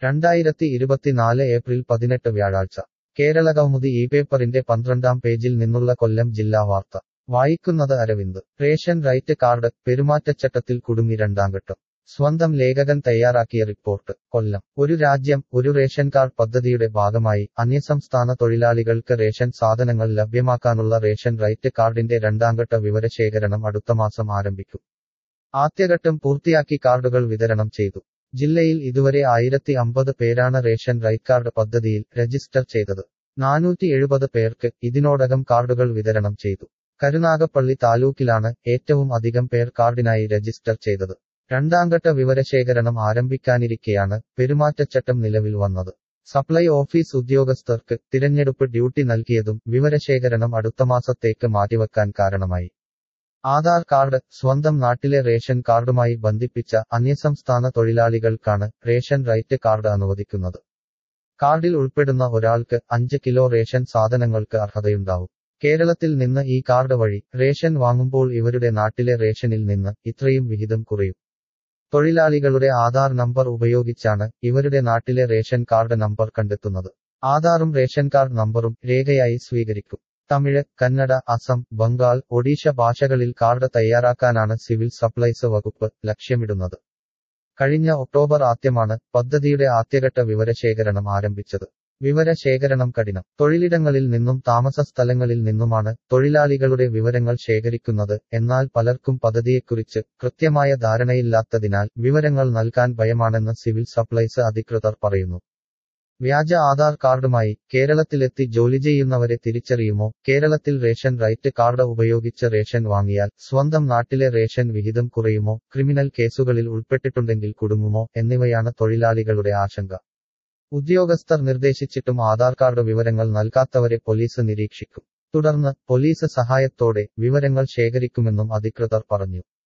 രണ്ടായിരത്തി ഇരുപത്തിനാല് ഏപ്രിൽ പതിനെട്ട് വ്യാഴാഴ്ച കേരള കൗമുദി ഈ പേപ്പറിന്റെ പന്ത്രണ്ടാം പേജിൽ നിന്നുള്ള കൊല്ലം ജില്ലാ വാർത്ത വായിക്കുന്നത് അരവിന്ദ് റേഷൻ റൈറ്റ് കാർഡ് പെരുമാറ്റച്ചട്ടത്തിൽ കുടുങ്ങി രണ്ടാംഘട്ടം സ്വന്തം ലേഖകൻ തയ്യാറാക്കിയ റിപ്പോർട്ട് കൊല്ലം ഒരു രാജ്യം ഒരു റേഷൻ കാർഡ് പദ്ധതിയുടെ ഭാഗമായി അന്യസംസ്ഥാന തൊഴിലാളികൾക്ക് റേഷൻ സാധനങ്ങൾ ലഭ്യമാക്കാനുള്ള റേഷൻ റൈറ്റ് കാർഡിന്റെ രണ്ടാംഘട്ട വിവരശേഖരണം അടുത്ത മാസം ആരംഭിക്കും ആദ്യഘട്ടം പൂർത്തിയാക്കി കാർഡുകൾ വിതരണം ചെയ്തു ജില്ലയിൽ ഇതുവരെ ആയിരത്തി അമ്പത് പേരാണ് റേഷൻ റൈറ്റ് കാർഡ് പദ്ധതിയിൽ രജിസ്റ്റർ ചെയ്തത് നാനൂറ്റി എഴുപത് പേർക്ക് ഇതിനോടകം കാർഡുകൾ വിതരണം ചെയ്തു കരുനാഗപ്പള്ളി താലൂക്കിലാണ് ഏറ്റവും അധികം പേർ കാർഡിനായി രജിസ്റ്റർ ചെയ്തത് രണ്ടാംഘട്ട വിവരശേഖരണം ആരംഭിക്കാനിരിക്കെയാണ് പെരുമാറ്റച്ചട്ടം നിലവിൽ വന്നത് സപ്ലൈ ഓഫീസ് ഉദ്യോഗസ്ഥർക്ക് തിരഞ്ഞെടുപ്പ് ഡ്യൂട്ടി നൽകിയതും വിവരശേഖരണം അടുത്ത മാസത്തേക്ക് മാറ്റിവെക്കാൻ കാരണമായി ആധാർ കാർഡ് സ്വന്തം നാട്ടിലെ റേഷൻ കാർഡുമായി ബന്ധിപ്പിച്ച അന്യസംസ്ഥാന തൊഴിലാളികൾക്കാണ് റേഷൻ റൈറ്റ് കാർഡ് അനുവദിക്കുന്നത് കാർഡിൽ ഉൾപ്പെടുന്ന ഒരാൾക്ക് അഞ്ച് കിലോ റേഷൻ സാധനങ്ങൾക്ക് അർഹതയുണ്ടാവും കേരളത്തിൽ നിന്ന് ഈ കാർഡ് വഴി റേഷൻ വാങ്ങുമ്പോൾ ഇവരുടെ നാട്ടിലെ റേഷനിൽ നിന്ന് ഇത്രയും വിഹിതം കുറയും തൊഴിലാളികളുടെ ആധാർ നമ്പർ ഉപയോഗിച്ചാണ് ഇവരുടെ നാട്ടിലെ റേഷൻ കാർഡ് നമ്പർ കണ്ടെത്തുന്നത് ആധാറും റേഷൻ കാർഡ് നമ്പറും രേഖയായി സ്വീകരിക്കും തമിഴ് കന്നഡ അസം ബംഗാൾ ഒഡീഷ ഭാഷകളിൽ കാർഡ് തയ്യാറാക്കാനാണ് സിവിൽ സപ്ലൈസ് വകുപ്പ് ലക്ഷ്യമിടുന്നത് കഴിഞ്ഞ ഒക്ടോബർ ആദ്യമാണ് പദ്ധതിയുടെ ആദ്യഘട്ട വിവരശേഖരണം ആരംഭിച്ചത് വിവരശേഖരണം കഠിനം തൊഴിലിടങ്ങളിൽ നിന്നും താമസ സ്ഥലങ്ങളിൽ നിന്നുമാണ് തൊഴിലാളികളുടെ വിവരങ്ങൾ ശേഖരിക്കുന്നത് എന്നാൽ പലർക്കും പദ്ധതിയെക്കുറിച്ച് കൃത്യമായ ധാരണയില്ലാത്തതിനാൽ വിവരങ്ങൾ നൽകാൻ ഭയമാണെന്ന് സിവിൽ സപ്ലൈസ് അധികൃതർ പറയുന്നു വ്യാജ ആധാർ കാർഡുമായി കേരളത്തിലെത്തി ജോലി ചെയ്യുന്നവരെ തിരിച്ചറിയുമോ കേരളത്തിൽ റേഷൻ റൈറ്റ് കാർഡ് ഉപയോഗിച്ച് റേഷൻ വാങ്ങിയാൽ സ്വന്തം നാട്ടിലെ റേഷൻ വിഹിതം കുറയുമോ ക്രിമിനൽ കേസുകളിൽ ഉൾപ്പെട്ടിട്ടുണ്ടെങ്കിൽ കുടുങ്ങുമോ എന്നിവയാണ് തൊഴിലാളികളുടെ ആശങ്ക ഉദ്യോഗസ്ഥർ നിർദ്ദേശിച്ചിട്ടും ആധാർ കാർഡ് വിവരങ്ങൾ നൽകാത്തവരെ പോലീസ് നിരീക്ഷിക്കും തുടർന്ന് പോലീസ് സഹായത്തോടെ വിവരങ്ങൾ ശേഖരിക്കുമെന്നും അധികൃതർ പറഞ്ഞു